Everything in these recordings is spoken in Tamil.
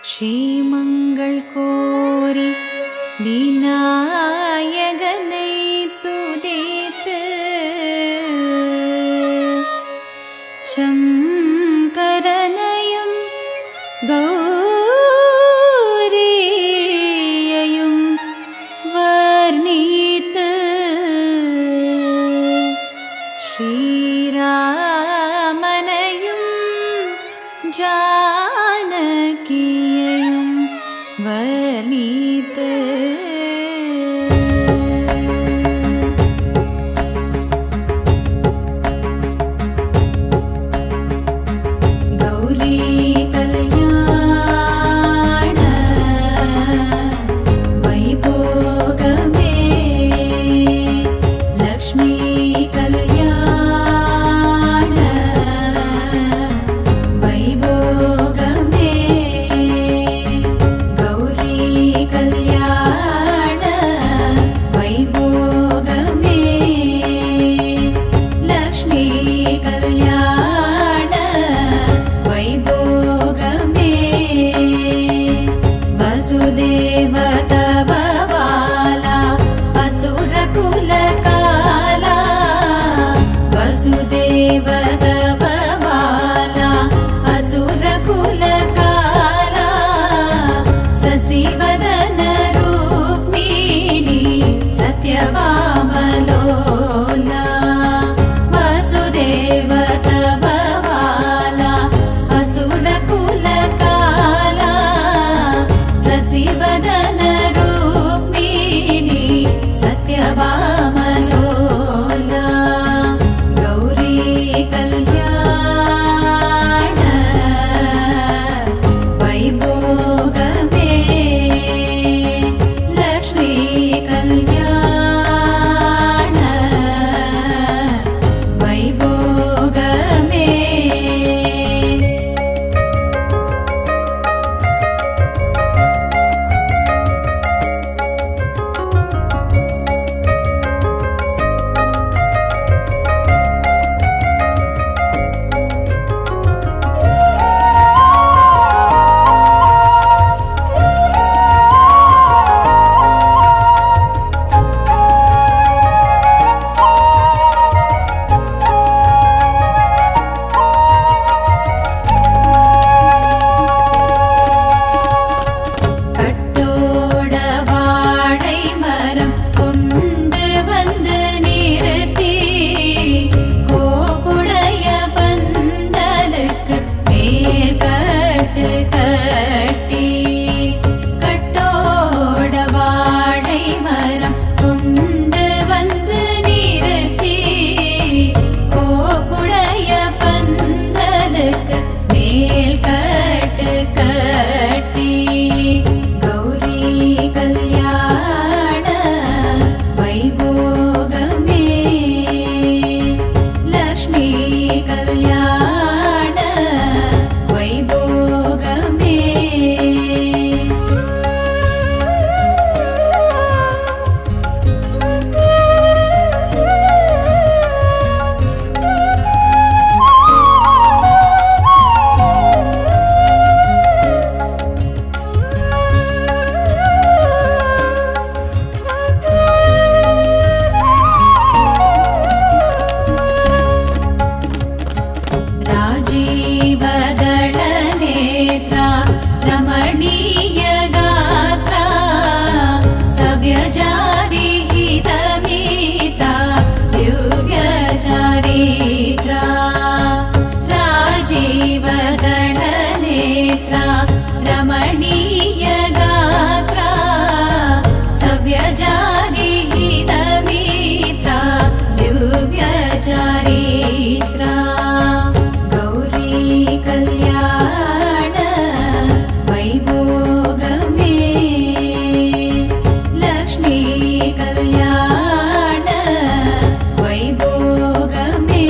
க்ஷேமங்கள் கோரி விநாயகனை துதித்து சங்கரனையும் கௌரியையும் வர்ணித்து ஸ்ரீராமனையும் ஜானகியையும் வர்ணித்து கௌரி கல்யாண வைபோகமே லக்ஷ்மி கல்யாண வைபோகமே கௌரி கல்யாண வைபோகமே லக்ஷ்மி கல்யாண வைபோகமே வசுதேவ தபவாலா அசுரகுலகாலா வசுதேவ தபவாலா அசுரகுலகாலா சசிவதன ரூக்மிணி சத்யவாமலோலா வசுதேவ தபவாலா அசுரகுலகாலா சசிவதன ரூக்மிணி சத்யவாமலோலா கௌரி கல்யாண வைபோகமே லக்ஷ்மி கல்யாண வைபோகமே கட்டோட வாழை மரம் கொண்டு வந்து நிறுத்தி கோப்புடைய பந்தலுக்கு மேல் கட்டு கட்டி கட்டோட வாழை மரம் கொண்டு வந்து நிறுத்தி கோப்புடைய பந்தலுக்கு மேல் கட்டு கட்டி கௌரி கல்யாண வைபோகமே லக்ஷ்மி கல்யாண வைபோகமே राजीवदळनेत्रा रमणीयगात्रा सव्यजादिहितमिता दिव्यचारित्रा राजीवदळनेत्रा रमणीयगात्रा सव्यजादिहितमित्रा दिव्यचारित्रा गौरी कल्याण वैभोगमे लक्ष्मी कल्याण वैभोगमे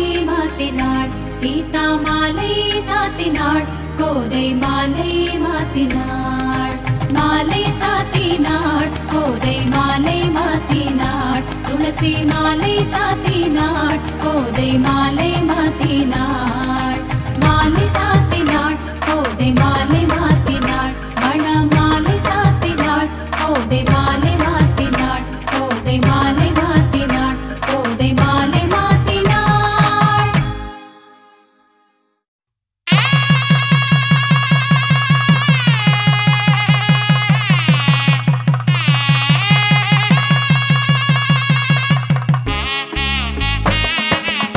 மாத்தினாள் சீதா மாலை சாத்தினாள் கோதை மாலை மாத்தினாள் மாலை சாத்தினாள் கோதை மாலை மாத்தினாள் துளசி மாலை சாத்தினாள் கோதை மாலை மாத்தினாள் மாலை சாத்தினாள் கோதை மாலை மாத்தினாள் மண மாலை சாத்தினாள் கோதை மாலை மாத்தினாள் கோதை மாலை மாத்தினாள் கோதை மாலை மாத்தினாள் ஆ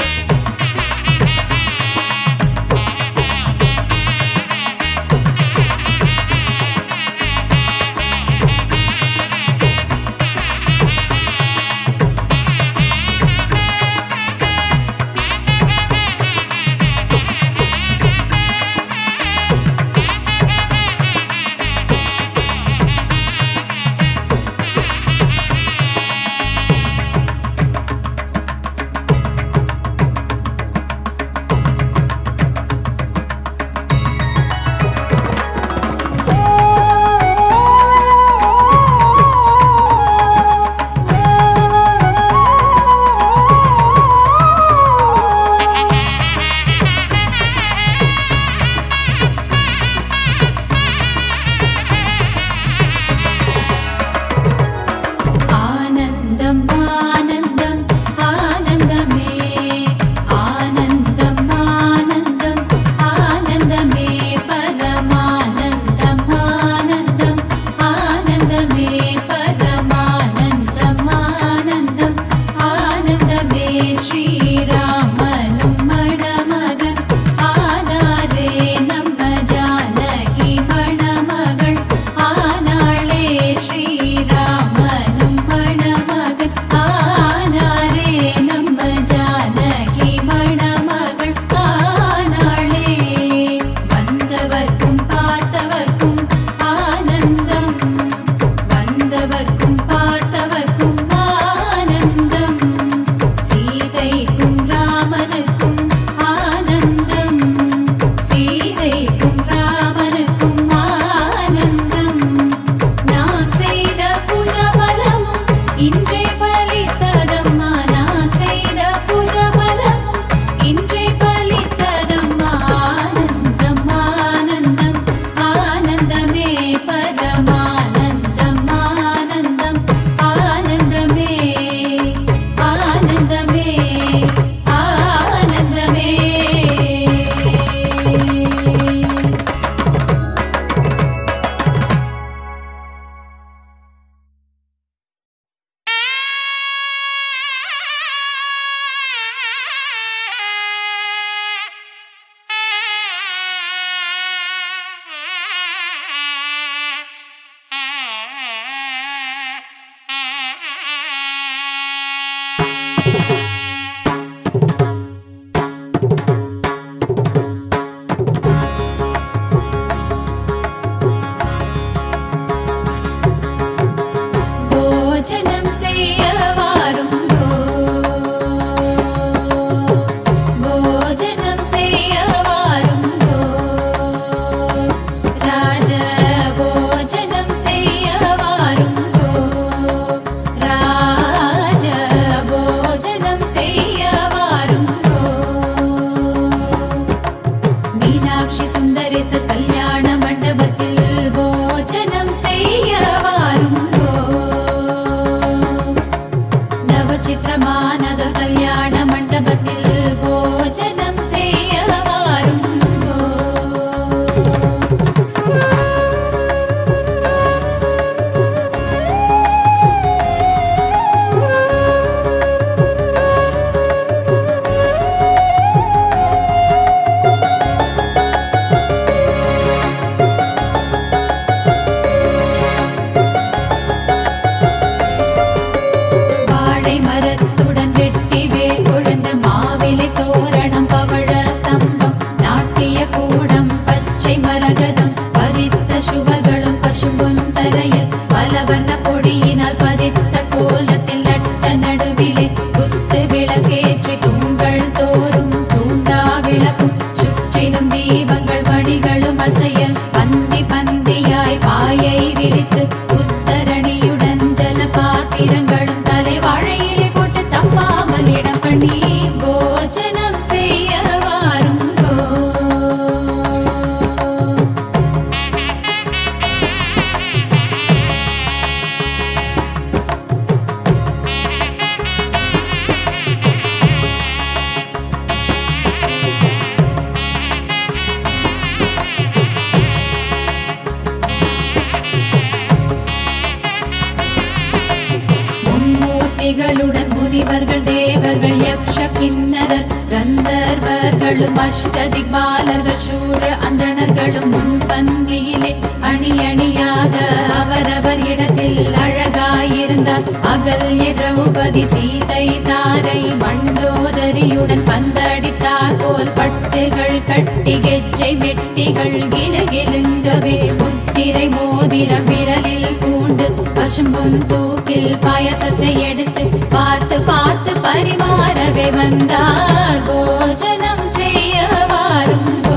தேவர்களும் அஷ்டதிக்பாலர்கள் சூழ அந்தணர்களும் முன்பந்தியிலே அணி அணியாக அவரவர் இடத்தில் அழகாயிருந்தார் அகல்ய திரௌபதி சீதை தாரை மண்டோதரியுடன் பந்தடித்தார் போல் பட்டுகள் கட்டி கெஜ்ஜை வெட்டிகள் கிலுகிலுங்கவே முத்திரை மோதிரம் விரலில் பூண்டு பசும்பும் தூக்கில் பாயசத்தை எடுத்து பார்த்து பார்த்து பரிமாறவே வந்தார் போஜனம் செய்ய வாருங்கோ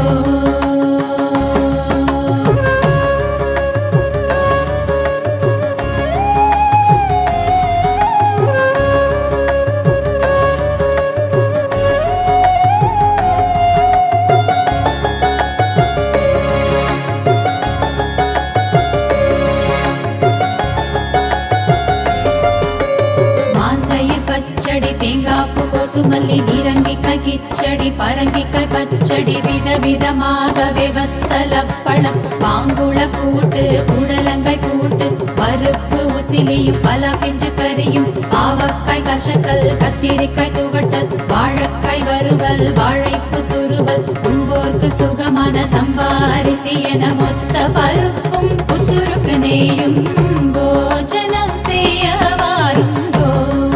மாந்தையில் பச்சடி தேங்காப்பு கொசுமல்லி நீரங்கிக்காய் கிச்சடி பரங்கிக்காய் பச்சடி விதவிதமாகவே வத்தலப்பழம் பாங்குள கூட்டு புடலங்காய் கூட்டு பருப்பு உசிலியும் பல பிஞ்சு கறியும் பாவக்காய் கசக்கல் கத்திரிக்காய் துவட்டல் வாழைக்காய் வறுவல் வாழைப்பு துருவல் உண்போர்க்கு சுகமான சம்பாரிசி என மொத்த பருப்பும் புத்துருக்கு நேயும் போஜனம் செய்ய வாருங்கோ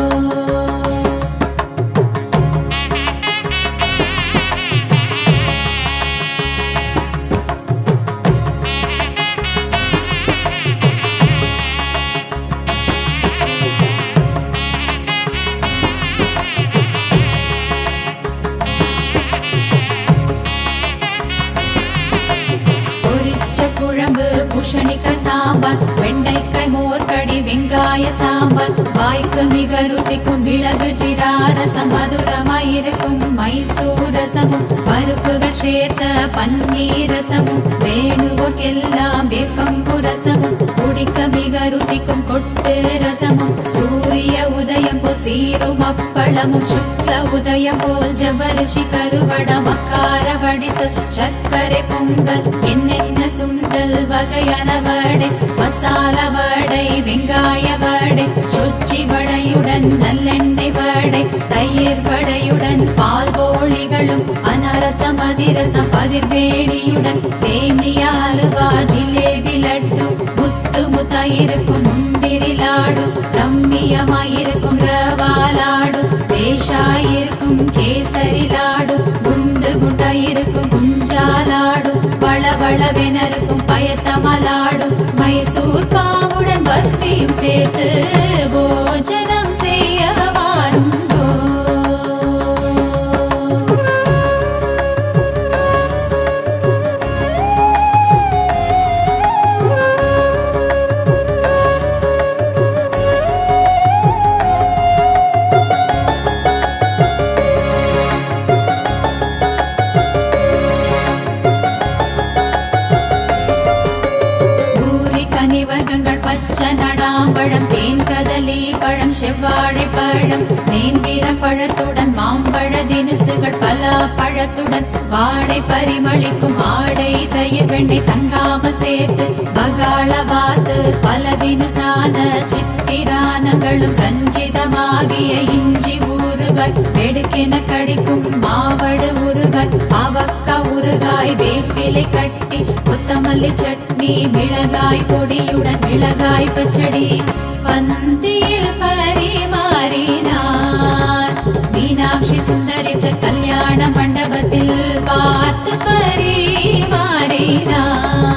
பொரிச்ச குழம்பு பூஷணிக்காய் சாம்பார் வெண்டைக்காய் மோர்கடி வெங்காய சாம்பார் வாய்க்கு மிக ருசிக்கும் மிளகு ஜீரா ரசம் மதுரமாயிருக்கும் மைசூர் ரசமும் பருப்புகள் சேர்த்த பன்னீர் ரசமும் வேணுவோர்க்கெல்லாம் வேப்பம்பு ரசமும் குடிக்க மிக ருசிக்கும் கொட்டு ரசமும் சூரிய உதயம் போல் சீரும் அப்பளமும் சுக்ல உதயம் போல் ஜபரிஷி கருவட மக்கார வடிசல் சர்க்கரை பொங்கல் என்னென்ன சுண்டல் வகையான வடை மசாலா வடை வெங்காய வடை சொச்சி வடையுடன் நல்லெண்ணெய் வடை தயிர் வடையுடன் பால் போளிகளும் அனரசம் அதிரசம் பதிர்வேணியுடன் சேமியா அலுவா ஜிலேபி லட்டு முத்து முத்தாயிருக்கும் முந்திரி லாடு ரம்மியமாயிருக்கும் ரவா லாடு பேஷாயிருக்கும் கேசரி லாடு குண்டு குண்டாயிருக்கும் குஞ்சாலாடு வளவளவெனருக்கும் பயத்தமலாடு மைசூர் பாவுடன் பர்ஃபியும் சேர்த்து போஜனம் செய்ய வாருங்கோ பூரி கனிவர்க்கங்கள் பச்சை நடாம்பழம் தேன் கதலி பழம் செவ்வாழை பழம் நேந்திர பழத்துடன் மாம்பழ தினுசுகள் பல பழத்துடன் வாடை பரிமளிக்கும் ஆடை தயிர் வெண்ணெய் தங்காமல் சேர்த்து பகாள வாத்து பல தினுசான சித்திரானங்களும் ரஞ்சிதமாகிய இஞ்சி ஊறுகாய் வெடுக்கென கடிக்கும் மாவடு ஊறுகாய் அவக்கா ஊறுகாய் வேப்பிலை கட்டி கொத்தமல்லி சட்னி மிளகாய் பொடியுடன் மிளகாய் பச்சடி பந்தியில் பரிமாறினார் மீனாட்சி சுந்தரிச கல்யாண மண்டபத்தில் பார்த்து பரிமாறினார்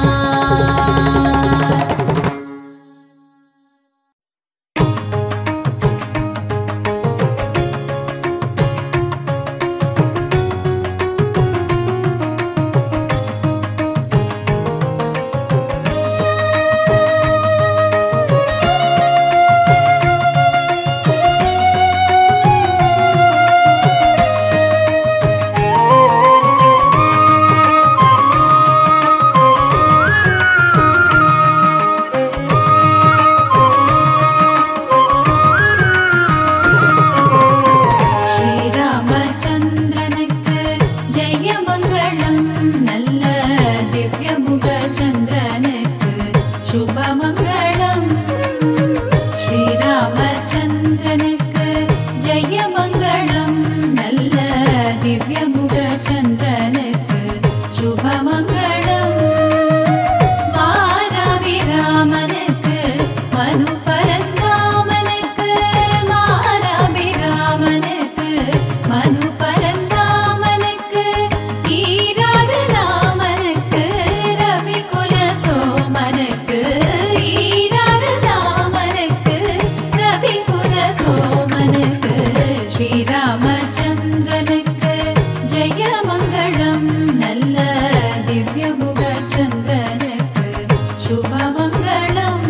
ஸ்ரீராமச்சந்திரனுக்கு ஜெயமங்களம் நல்ல திவ்யமுக சந்திரனுக்கு சுபமங்களம் ஸ்ரீராமச்சந்திரனுக்கு ஜெயமங்களம் நல்ல திவ்யமுக சந்திரனுக்கு சுபமங்களம் மாராபிராமனுக்கு மனு பரந்தாமனுக்கு மாராபிராமனுக்கு மனு பரந்தாமனுக்கு ஈராறு ராமனுக்கு ரவி குல சோமனுக்கு ஈராறு ராமனுக்கு ரவி குல சோமனுக்கு ஸ்ரீராமச்சந்திரனுக்கு ஜெயமங்களம் நல்ல திவ்யமுக சந்திரனுக்கு சுபமங்களம்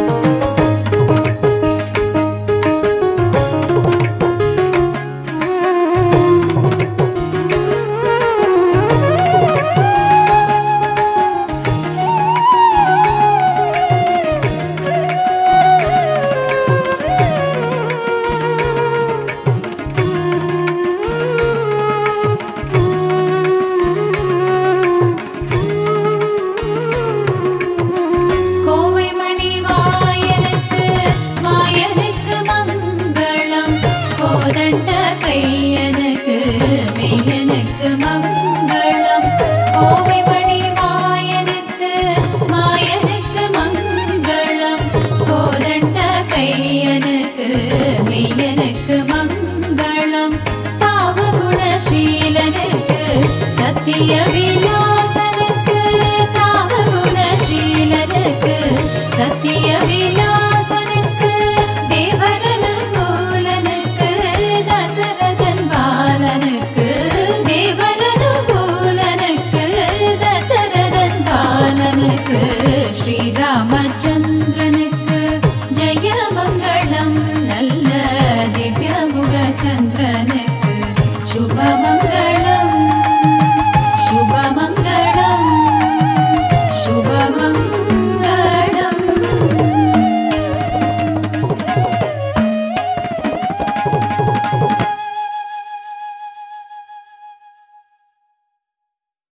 கோவை மணி வாயனுக்கு மாயனுக்கு மங்களம் கோதண்ட கையனுக்கு மெய்யனுக்கு மங்களம் கோவை மணி வாயனுக்கு மாயனுக்கு மங்களம் கோதண்ட கையனுக்கு மெய்யனுக்கு மங்களம் பாவகுண சீலனுக்கு சத்திய விலோ